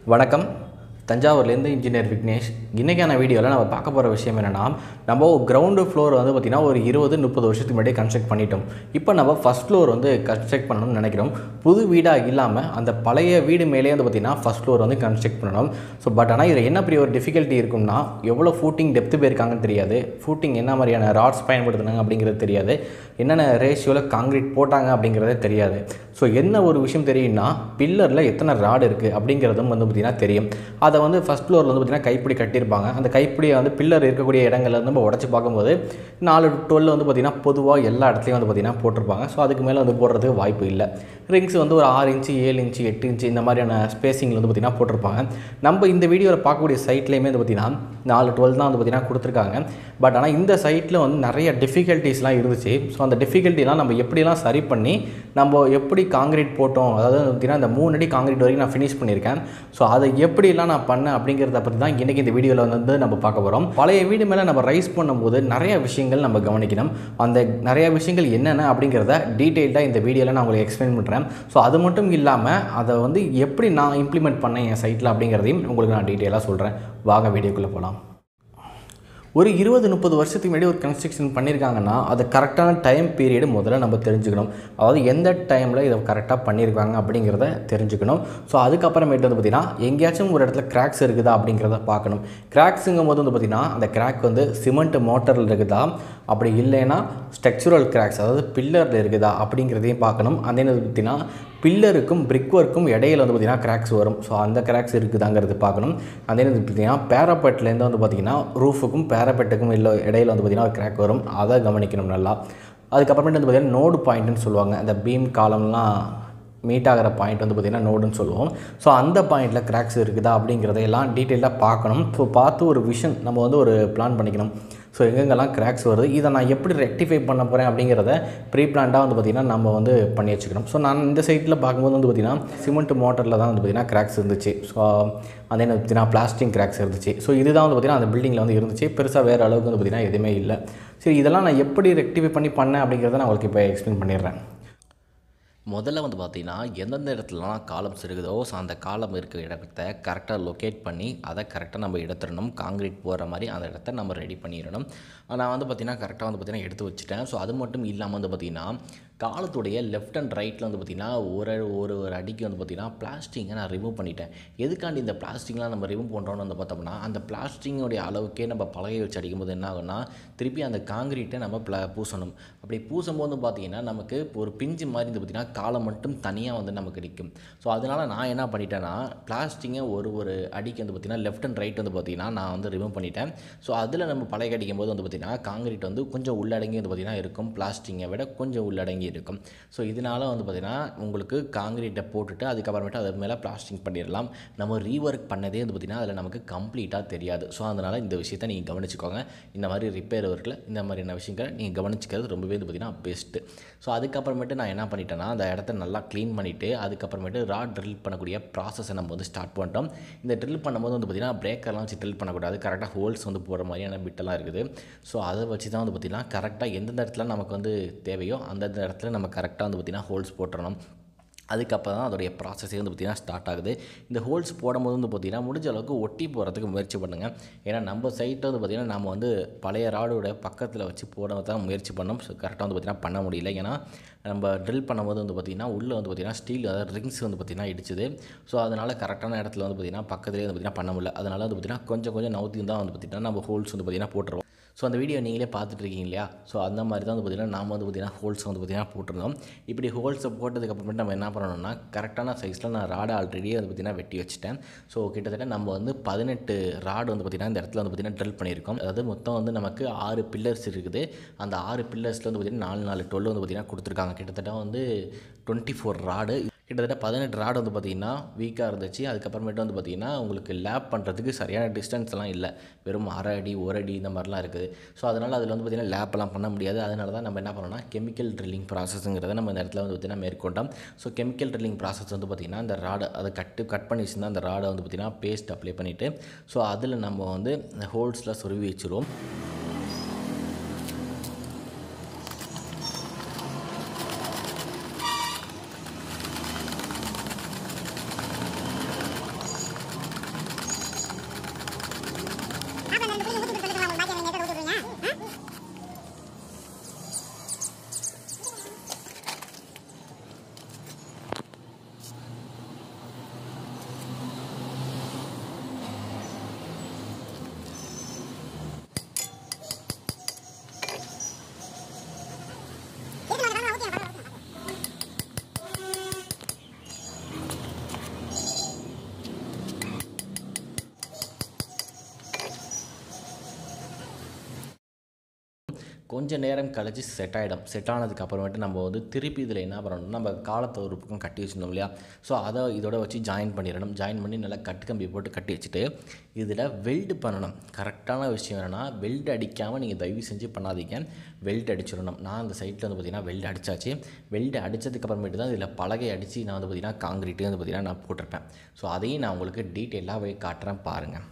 வணக்கம் தஞ்சாவூர்லேருந்து இன்ஜினியர் விக்னேஷ் இன்றைக்கான வீடியோவில் நம்ம பார்க்க போகிற விஷயம் என்னென்னா நம்ம கிரவுண்டு ஃப்ளோர் வந்து பார்த்திங்கன்னா ஒரு இருபது முப்பது வருஷத்துக்கு முன்னாடி கன்ஸ்ட்ரக்ட் பண்ணிட்டோம் இப்போ நம்ம ஃபஸ்ட் ஃப்ளோர் வந்து கன்ஸ்ட்ரக்ட் பண்ணணும்னு நினைக்கிறோம் புது வீடாக இல்லாமல் அந்த பழைய வீடு மேலே வந்து பார்த்திங்கன்னா ஃபஸ்ட் ஃப்ளோர் வந்து கன்ஸ்ட்ரக்ட் பண்ணணும் ஸோ பட் ஆனால் இதில் என்ன பெரிய ஒரு டிஃபிகல்ட்டி இருக்கும்னா எவ்வளோ ஃபூட்டிங் டெப்த்து போயிருக்காங்கன்னு தெரியாது ஃபூட்டிங் என்ன மாதிரியான ராட்ஸ் பயன்படுத்துனாங்க அப்படிங்கிறது தெரியாது என்னென்ன ரேஷியோவில் காங்கிரீட் போட்டாங்க அப்படிங்கிறதே தெரியாது ஸோ என்ன ஒரு விஷயம் தெரியும்னா பில்லரில் எத்தனை ராடு இருக்குது அப்படிங்கிறதும் வந்து பார்த்திங்கன்னா தெரியும் அதை வந்து ஃபஸ்ட் ஃப்ளோரில் வந்து பார்த்திங்கன்னா கைப்பிடி கட்டியிருப்பாங்க அந்த கைப்பிடியை வந்து பில்லர் இருக்கக்கூடிய இடங்கள்ல இருந்து நம்ம உடச்சி பார்க்கும்போது நாலு டுவெல் வந்து பார்த்திங்கன்னா பொதுவாக எல்லா இடத்துலையும் வந்து பார்த்திங்கன்னா போட்டிருப்பாங்க ஸோ அதுக்கு மேலே வந்து போடுறதுக்கு வாய்ப்பு இல்லை ரிங்ஸ் வந்து ஒரு ஆறு இன்ச்சு ஏழு இன்ச்சு எட்டு இன்ச்சு இந்த மாதிரியான ஸ்பேசிங்கில் வந்து பார்த்திங்கன்னா போட்டிருப்பாங்க நம்ம இந்த வீடியோவில் பார்க்கக்கூடிய சைட்லேயுமே வந்து பார்த்திங்கன்னா நாலு டுவெல் தான் வந்து பார்த்திங்கன்னா கொடுத்துருக்காங்க பட் ஆனால் இந்த சைட்டில் வந்து நிறைய டிஃபிகல்ட்டிஸ்லாம் இருந்துச்சு ஸோ அந்த டிஃபிகல்ட்டிலாம் நம்ம எப்படிலாம் சரி பண்ணி நம்ம எப்படி காங்கிரீட் போட்டோம் அதாவது பார்த்திங்கன்னா இந்த மூணு அடி காங்கிரீட் வரைக்கும் நான் ஃபினிஷ் பண்ணியிருக்கேன் ஸோ அதை எப்படிலாம் நான் பண்ணேன் அப்படிங்கிறத பற்றி தான் இன்றைக்கி இந்த வீடியோவில் வந்து நம்ம பார்க்க போகிறோம் பழைய வீடு மேலே நம்ம ரைஸ் பண்ணும்போது நிறைய விஷயங்கள் நம்ம கவனிக்கணும் அந்த நிறைய விஷயங்கள் என்னென்ன அப்படிங்கிறத டீட்டெயில்டாக இந்த வீடியோவில் நான் உங்களுக்கு எக்ஸ்பிளைன் பண்ணுறேன் ஸோ அது மட்டும் இல்லாமல் அதை வந்து எப்படி நான் இம்ப்ளிமெண்ட் பண்ணேன் என் சைட்டில் அப்படிங்கிறதையும் உங்களுக்கு நான் டீட்டெயிலாக சொல்கிறேன் வாங்க வீடியோக்குள்ளே போகலாம் ஒரு இருபது முப்பது வருஷத்துக்கு முன்னாடி ஒரு கன்ஸ்ட்ரக்ஷன் பண்ணியிருக்காங்கன்னா அது கரெக்டான டைம் பீரியடு முதல்ல நம்ம தெரிஞ்சுக்கணும் அதாவது எந்த டைமில் இதை கரெக்டாக பண்ணியிருக்காங்க அப்படிங்கிறத தெரிஞ்சுக்கணும் ஸோ அதுக்கப்புறமேட்டு வந்து பார்த்திங்கன்னா எங்கேயாச்சும் ஒரு இடத்துல கிராக்ஸ் இருக்குதா அப்படிங்கிறத பார்க்கணும் கிராக்ஸுங்கும் போது வந்து பார்த்திங்கன்னா அந்த கிராக் வந்து சிமெண்ட் மோட்டரில் இருக்குதா அப்படி இல்லைன்னா ஸ்ட்ரக்சுரல் கிராக்ஸ் அதாவது பில்லரில் இருக்குதா அப்படிங்கிறதையும் பார்க்கணும் அதே நேரத்தில் பார்த்திங்கன்னா பில்லருக்கும் பிரிக் ஒர்க்கும் இடையில வந்து பார்த்திங்கன்னா கிராக்ஸ் வரும் ஸோ அந்த கிராக்ஸ் இருக்குதாங்கிறது பார்க்கணும் அதே நேரத்தில் பார்த்திங்கன்னா பேரப்பெட்லேருந்து வந்து பார்த்திங்கன்னா ரூஃபுக்கும் பேரப்பெட்டுக்கும் இல்லை இடையில வந்து பார்த்திங்கன்னா ஒரு கிராக் வரும் அதை கவனிக்கணும் நல்லா அதுக்கப்புறமேட்டு வந்து பார்த்திங்கன்னா நோடு பாயிண்ட்டுன்னு சொல்லுவாங்க அந்த பீம் காலம்லாம் மீட் ஆகிற பாயிண்ட் வந்து பார்த்திங்கன்னா நோடுன்னு சொல்லுவோம் ஸோ அந்த பாயிண்டில் கிராக்ஸ் இருக்குதா அப்படிங்கிறதையெல்லாம் டீட்டெயிலாக பார்க்கணும் ஸோ பார்த்து ஒரு விஷன் நம்ம வந்து ஒரு பிளான் பண்ணிக்கணும் ஸோ எங்கெங்கெல்லாம் கிராக்ஸ் வருது இதை நான் எப்படி ரெக்டிஃபை பண்ண போகிறேன் அப்படிங்கிறத ப்ரீ பிளான்டாக வந்து பார்த்திங்கன்னா நம்ம வந்து பண்ணி வச்சுக்கணும் ஸோ நான் இந்த சைட்டில் பார்க்கும்போது வந்து பார்த்திங்கன்னா சிமெண்ட் மோட்டரில் தான் வந்து பார்த்திங்கன்னா கிராக்ஸ் இருந்துச்சு ஸோ அதே வந்து பார்த்திங்கன்னா பிளாஸ்டிக் கிராக்ஸ் இருந்துச்சு ஸோ இதுதான் வந்து பார்த்திங்கன்னா அந்த பில்டிங்கில் வந்து இருந்துச்சு பெருசாக வேறு அளவுக்கு வந்து பார்த்திங்கன்னா எதுவுமே இல்லை சரி இதெல்லாம் நான் எப்படி ரெக்டிஃபை பண்ணி பண்ணேன் அப்படிங்கிறத நான் உங்களுக்கு இப்போ எக்ஸ்பிளைன் பண்ணிடுறேன் முதல்ல வந்து பார்த்தீங்கன்னா எந்தெந்த இடத்துலலாம் காலம்ஸ் இருக்குதோ ஸோ அந்த காலம் இருக்கிற இடத்த கரெக்டாக லொக்கேட் பண்ணி அதை கரெக்டாக நம்ம எடுத்துடணும் காங்கிரீட் போகிற மாதிரி அந்த இடத்த நம்ம ரெடி பண்ணிடணும் நான் வந்து பார்த்திங்கன்னா கரெக்டாக வந்து பார்த்திங்கன்னா எடுத்து வச்சுட்டேன் ஸோ அது மட்டும் இல்லாமல் வந்து பார்த்திங்கன்னா காலத்துடைய லெஃப்ட் அண்ட் ரைட்டில் வந்து பார்த்திங்கன்னா ஒரு ஒரு ஒரு அடிக்கு வந்து பார்த்திங்கன்னா பிளாஸ்டிங்கை நான் ரிமூவ் பண்ணிட்டேன் எதுக்காண்டி இந்த பிளாஸ்டிக்லாம் நம்ம ரிமூவ் பண்ணுறோன்னு வந்து பார்த்தோம்னா அந்த பிளாஸ்டிங்கோடைய அளவுக்கே நம்ம பழகை வச்சு அடிக்கும்போது என்ன ஆகும்னா திருப்பி அந்த காங்கிரீட்டை நம்ம ப்ளா பூசணும் அப்படி பூசும்போது பார்த்திங்கன்னா நமக்கு ஒரு பிஞ்சு மாதிரி வந்து பார்த்திங்கன்னா காலம் மட்டும் தனியாக வந்து நமக்கு கிடைக்கும் ஸோ அதனால் நான் என்ன பண்ணிட்டேன்னா பிளாஸ்டிங்கை ஒரு ஒரு அடிக்கு வந்து பார்த்திங்கன்னா லெஃப்ட் அண்ட் ரைட் வந்து பார்த்திங்கன்னா நான் வந்து ரிமூவ் பண்ணிட்டேன் ஸோ அதில் நம்ம பழைய அடிக்கும் போது வந்து பார்த்திங்கன்னா காங்கிரீட் வந்து கொஞ்சம் உள்ளடங்கி வந்து பார்த்திங்கன்னா இருக்கும் பிளாஸ்டிங்கை விட கொஞ்சம் உள்ளடங்கி இருக்கும் ஸோ இதனால் வந்து பார்த்திங்கன்னா உங்களுக்கு காங்கிரீட்டை போட்டுட்டு அதுக்கப்புறமேட்டு அது மேலே பிளாஸ்டிக் பண்ணிடலாம் நம்ம ரீஒர்க் பண்ணதே வந்து பார்த்திங்கன்னா அதில் நமக்கு கம்ப்ளீட்டாக தெரியாது ஸோ அதனால் இந்த விஷயத்தை நீங்கள் கவனிச்சுக்கோங்க இந்த மாதிரி ரிப்பேர் ஒர்க்கில் இந்த மாதிரியான விஷயங்களை நீங்கள் கவனிச்சிக்கிறது ரொம்பவே வந்து பார்த்திங்கன்னா பெஸ்ட்டு ஸோ அதுக்கப்புறமேட்டு நான் என்ன பண்ணிட்டேன்னா அந்த இடத்த நல்லா க்ளீன் பண்ணிவிட்டு அதுக்கப்புறமேட்டு ரா ட்ரில் பண்ணக்கூடிய ப்ராசஸை நம்ம வந்து ஸ்டார்ட் பண்ணிட்டோம் இந்த ட்ரில் பண்ணும்போது வந்து பார்த்திங்கன்னா பிரேக்கர்லாம் வச்சு ட்ரில் பண்ணக்கூடாது கரெக்டாக ஹோல்ஸ் வந்து போகிற மாதிரியான பிட்டெல்லாம் இருக்குது ஸோ அதை வச்சு தான் வந்து பார்த்திங்கன்னா கரெக்டாக எந்தெந்த இடத்துல நமக்கு வந்து தேவையோ அந்தந்த இடத்துல நம்ம கரெக்டாக வந்து பார்த்திங்கன்னா ஹோல்ஸ் போட்டுறணும் அதுக்கப்புறம் தான் அதோடைய ப்ராசஸே வந்து பார்த்திங்கன்னா ஸ்டார்ட் ஆகுது இந்த ஹோல்ஸ் போடும்போது வந்து பார்த்திங்கன்னா முடிஞ்ச அளவுக்கு ஒட்டி போகிறதுக்கு முயற்சி பண்ணுங்கள் ஏன்னா நம்ம சைட்டை வந்து பார்த்திங்கன்னா நம்ம வந்து பழைய ராடோட பக்கத்தில் வச்சு போட தான் முயற்சி பண்ணோம் ஸோ கரெக்டாக வந்து பார்த்திங்கன்னா பண்ண முடியல ஏன்னா நம்ம ட்ரில் பண்ணும்போது வந்து பார்த்திங்கன்னா உள்ளே வந்து பார்த்திங்கன்னா ஸ்டீல் அதாவது ரிங்ஸ் வந்து பார்த்திங்கன்னா இடிச்சுது ஸோ அதனால் கரெக்டான இடத்துல வந்து பார்த்திங்கன்னா பக்கத்துலேயே வந்து பார்த்திங்கன்னா பண்ண முடியல அதனால் வந்து பார்த்திங்கன்னா கொஞ்சம் கொஞ்சம் நவுத்தி தான் வந்து பார்த்திங்கன்னா நம்ம ஹோல்ஸ் வந்து பார்த்திங்கன்னா போட்டுருவோம் ஸோ அந்த வீடியோ நீங்களே பார்த்துட்டு இருக்கீங்க இல்லையா ஸோ அந்த மாதிரி தான் வந்து பார்த்திங்கன்னா நாம் வந்து பார்த்திங்கன்னா ஹோல்ஸ் வந்து பார்த்திங்கன்னா போட்டிருந்தோம் இப்படி ஹோல்ஸை போட்டதுக்கப்புறமேட்டு நம்ம என்ன பண்ணணும்னா கரெக்டான சைஸில் நான் ராடை ஆல்ரெடியே வந்து பார்த்திங்கன்னா வெட்டி வச்சுட்டேன் ஸோ கிட்டத்தட்ட நம்ம வந்து பதினெட்டு ராடு வந்து பார்த்திங்கன்னா இந்த இடத்துல வந்து பார்த்திங்கன்னா ட்ரில் பண்ணியிருக்கோம் அதாவது மொத்தம் வந்து நமக்கு ஆறு பில்லர்ஸ் இருக்குது அந்த ஆறு பில்லர்ஸில் வந்து பார்த்திங்கன்னா நாலு நாலு டுவெல் வந்து பார்த்திங்கன்னா கொடுத்துருக்காங்க கிட்டத்தட்ட வந்து டுவெண்ட்டி ஃபோர் ராடு கிட்டத்தட்ட பதினெட்டு ராடு வந்து பார்த்திங்கன்னா வீக்காக இருந்துச்சு அதுக்கப்புறமேட்டு வந்து பார்த்திங்கன்னா உங்களுக்கு லேப் பண்ணுறதுக்கு சரியான டிஸ்டன்ஸ்லாம் இல்லை வெறும் அரை அடி ஒரு அடி இந்த மாதிரிலாம் இருக்குது ஸோ அதனால் அதில் வந்து பார்த்திங்கன்னா லேப்பெல்லாம் பண்ண முடியாது அதனால தான் நம்ம என்ன பண்ணோம்னா கெமிக்கல் ட்ரில்லிங் ப்ராசஸ்ங்கிறத நம்ம இந்த இடத்துல வந்து பார்த்திங்கன்னா மேற்கொண்டோம் ஸோ கெமிக்கல் ட்ரில்லிங் ப்ராசஸ் வந்து பார்த்திங்கன்னா அந்த ராடை அதை கட்டு கட் பண்ணி வச்சுருந்தா அந்த ராடை வந்து பார்த்திங்கன்னா பேஸ்ட் அப்ளை பண்ணிவிட்டு ஸோ அதில் நம்ம வந்து ஹோல்ஸில் சொருவி வச்சுருவோம் கொஞ்சம் நேரம் கழிச்சு செட் ஆகிடும் செட் ஆனதுக்கு அப்புறமேட்டு நம்ம வந்து திருப்பி இதில் என்ன பண்ணணும் நம்ம காலத்தை ஒரு பக்கம் கட்டி வச்சுருந்தோம் இல்லையா ஸோ அதை இதோட வச்சு ஜாயின் பண்ணிடணும் ஜாயின் பண்ணி நல்லா கட்டு கம்பி போட்டு கட்டி வச்சுட்டு இதில் வெல்டு பண்ணணும் கரெக்டான விஷயம் என்னென்னா வெல்டு அடிக்காமல் நீங்கள் தயவு செஞ்சு பண்ணாதீங்க வெல்டு அடிச்சிடணும் நான் அந்த சைட்டில் வந்து பார்த்திங்கன்னா வெல்டு அடிச்சாச்சு வெல்டு அடித்ததுக்கு அப்புறமேட்டு தான் இதில் பலகை அடித்து நான் வந்து பார்த்திங்கன்னா காங்கிரீட்டு வந்து பார்த்திங்கன்னா நான் போட்டிருப்பேன் ஸோ அதையும் நான் உங்களுக்கு டீட்டெயிலாக காட்டுறேன் பாருங்கள்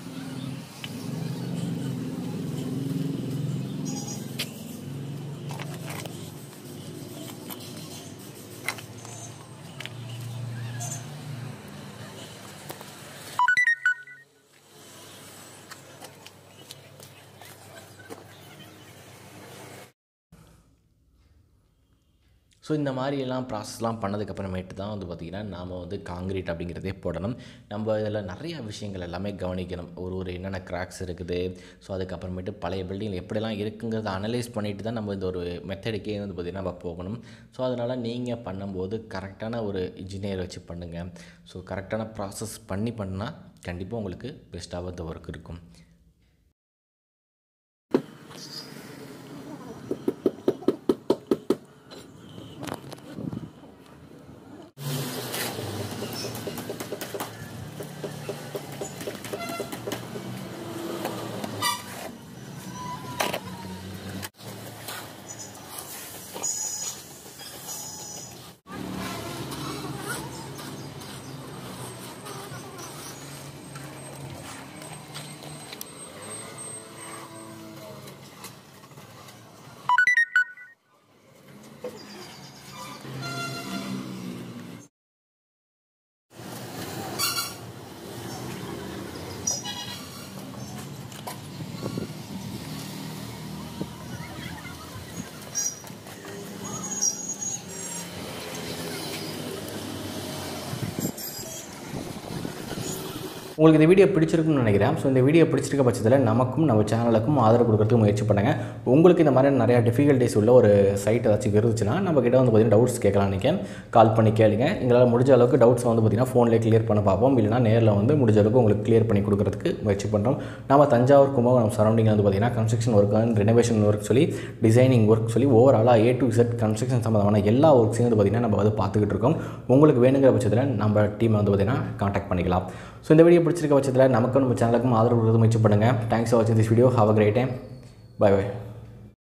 ஸோ இந்த மாதிரியெல்லாம் ப்ராசஸ்லாம் பண்ணதுக்கப்புறமேட்டு தான் வந்து பார்த்திங்கன்னா நாம் வந்து காங்கிரீட் அப்படிங்கிறதே போடணும் நம்ம இதில் நிறையா விஷயங்கள் எல்லாமே கவனிக்கணும் ஒரு ஒரு என்னென்ன கிராக்ஸ் இருக்குது ஸோ அதுக்கப்புறமேட்டு பழைய பில்டிங் எப்படிலாம் இருக்குங்கிறத அனலைஸ் பண்ணிட்டு தான் நம்ம இந்த ஒரு மெத்தடுக்கே வந்து பார்த்திங்கன்னா நம்ம போகணும் ஸோ அதனால் நீங்கள் பண்ணும்போது கரெக்டான ஒரு இன்ஜினியர் வச்சு பண்ணுங்கள் ஸோ கரெக்டான ப்ராசஸ் பண்ணி பண்ணால் கண்டிப்பாக உங்களுக்கு பெஸ்ட்டாக இந்த ஒர்க் இருக்கும் உங்களுக்கு இந்த வீடியோ பிடிச்சிருக்குன்னு நினைக்கிறேன் ஸோ இந்த வீடியோ பிடிச்சிருக்க பட்சத்தில் நமக்கும் நம்ம சேனலுக்கும் ஆதரவு கொடுக்கறதுக்கு முயற்சி பண்ணுங்கள் உங்களுக்கு இந்த மாதிரி நிறையா டிஃபிகல்ட்டிஸ் உள்ள ஒரு சைட் ஏதாச்சும் இருந்துச்சுன்னா நம்ம கிட்ட வந்து பார்த்தீங்கன்னா டவுட்ஸ் கேட்கலாம் நீங்கள் கால் பண்ணி கேளுங்க எங்களால் முடிஞ்ச அளவுக்கு டவுட்ஸ் வந்து பார்த்தீங்கன்னா ஃபோன்லேயே கிளியர் பண்ண பார்ப்போம் இல்லைனா நேரில் வந்து முடிஞ்ச அளவுக்கு உங்களுக்கு கிளியர் பண்ணி கொடுக்கறதுக்கு முயற்சி பண்ணுறோம் நம்ம தஞ்சாவூர் கும்பகோணம் சரௌண்டிங் வந்து பார்த்தீங்கன்னா construction work and renovation work சொல்லி டிசைனிங் ஒர்க் சொல்லி ஓவராலாக ஏ டு இசட் கன்ஸ்ட்ரக்ஷன் சம்மந்தமான எல்லா ஒர்க்ஸையும் வந்து பார்த்தீங்கன்னா நம்ம வந்து பார்த்துக்கிட்டு இருக்கோம் உங்களுக்கு வேணுங்கிற பட்சத்தில் நம்ம டீமை வந்து பார்த்தீங்கன்னா காண்டாக்ட் பண்ணிக்கலாம் ஸோ இந்த வீடியோ பிடிச்சிருக்க பட்சத்தில் நமக்கும் நம்ம சேனலுக்கும் ஆதரவு கொடுத்து முயற்சி பண்ணுங்கள் தேங்க்ஸ் ஃபார் வாட்சிங் this video have a great time bye by